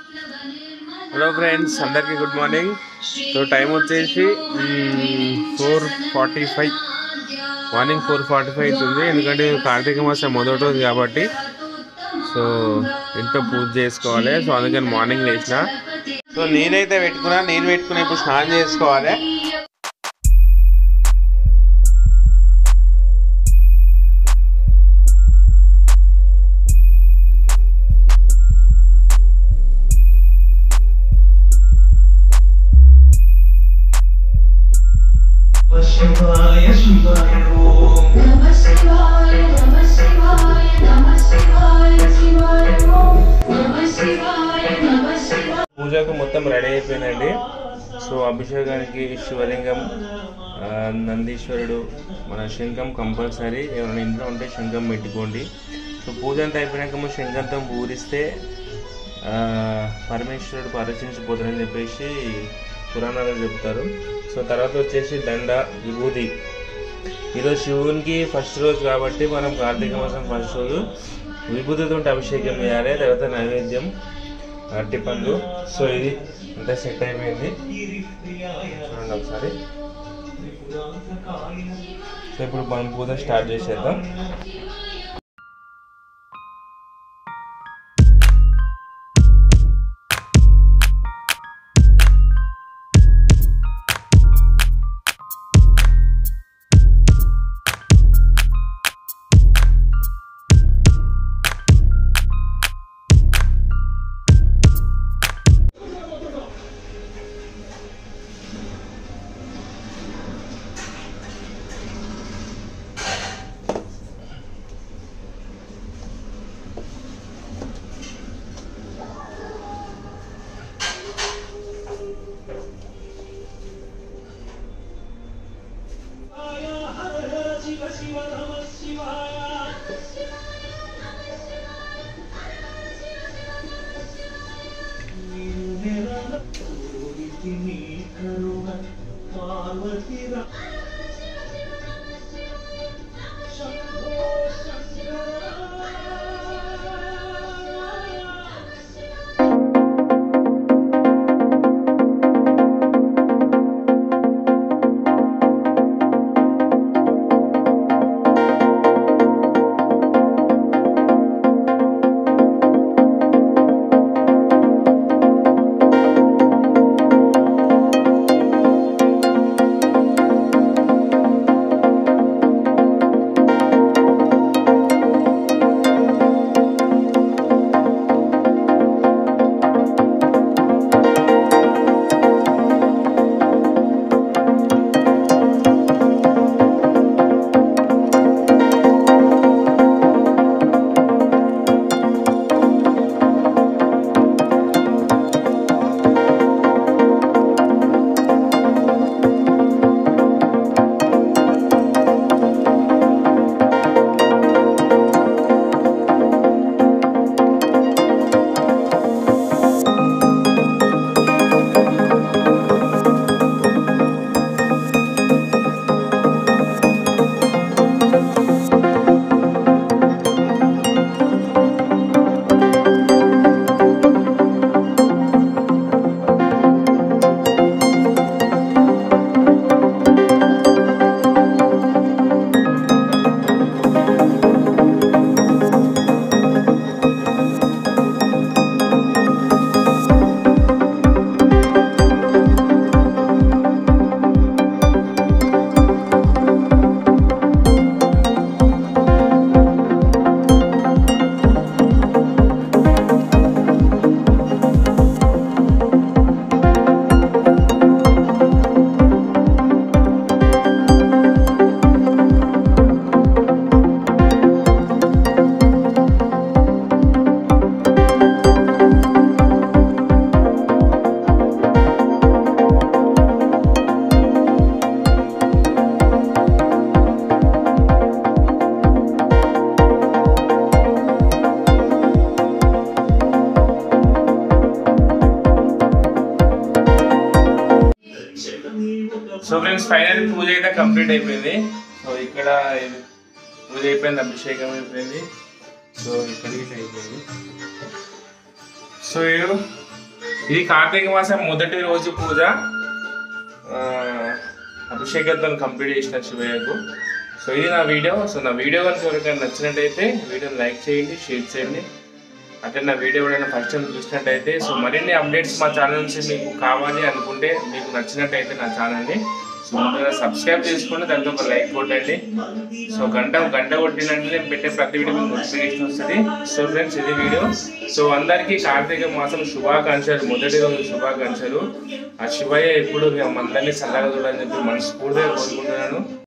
hello friends అందరికీ good morning so time వచ్చేసి four forty five morning four forty five అవుతుంది ఎందుకంటే కార్తీక మాసం మొదటి రోజు కాబట్టి సో ఇంట్లో పూజ చేసుకోవాలి సో అందుకని మార్నింగ్ లేచిన సో నీరైతే పెట్టుకున్నా నీరు పెట్టుకుని ఇప్పుడు స్నానం చేసుకోవాలి శివాయ శివాయ ఓం నమ శివాయ నమ శివాయ నమ శివాయ శివాయ ఓం నమ శివాయ నమ శివాయ పూజకు మొత్తం రెడీ అయిపోయిందండి సో అభిషేకానికి శివలింగం ఆ, నందీశ్వరుడు మన శంఖం కంపల్సరీ ఏమైనా ఇంట్లో ఉంటే శంఖం పెట్టుకోండి సో పూజ అంతా అయిపోయినాక మనం శంఖంతో పూరిస్తే ఆ, పరమేశ్వరుడు పరచించిపోతాడని చెప్పేసి పురాణాలు చెప్తారు సో తర్వాత వచ్చేసి దండ విభూతి ఈరోజు శివునికి ఫస్ట్ రోజు కాబట్టి మనం కార్తీక మాసం ఫస్ట్ రోజు విభూతితో అభిషేకం చేయాలి తర్వాత నైవేద్యం అరటి పండ్లు సో ఇది అంతా సెట్ అయిపోయింది చూడండి ఒకసారి సో ఇప్పుడు మనం పూజ స్టార్ట్ చేసేద్దాం హర హర శివ శివ నమ శివాయ నిన్నెరల కోరితి నీ కరుణ పార్వతి రా Shambho Shankara so friends final పూజ అయితే కంప్లీట్ అయిపోయింది సో ఇక్కడ ఇది పూజ అయిపోయింది అభిషేకం అయిపోయింది సో ఇక్కడ ఇట్లా అయిపోయింది సో ఇవి ఇది కార్తీక మాసం మొదటి రోజు పూజ ఆ, అభిషేకంతో కంప్లీట్ చేసిన శివయ్యకు సో ఇది నా వీడియో సో నా వీడియో కనుక ఎవరికైనా నచ్చినట్టయితే వీడియోని లైక్ చేయండి షేర్ చేయండి అంటే నా వీడియో ఎవరైనా ఫస్ట్ టైం చూసినట్టయితే సో మరిన్ని అప్డేట్స్ మా ఛానల్ నుంచి మీకు కావాలి అనుకుంటే మీకు నచ్చినట్టయితే నా ఛానల్ని సో ముందుగా సబ్స్క్రైబ్ చేసుకోండి దాంట్లో ఒక లైక్ కొట్టండి సో గంట గంట కొట్టినట్టు నేను పెట్టే ప్రతి వీడియో మీకు నోటిఫికేషన్ వస్తుంది సో ఫ్రెండ్స్ ఇది వీడియో సో అందరికీ కార్తీక మాసం శుభాకాంక్షలు మొదటి రోజు శుభాకాంక్షలు ఆ శివయ్య ఎప్పుడు మేము అందరినీ చల్లగా చూడాలని చెప్పి మనస్ఫూర్తిగా కోరుకుంటున్నాను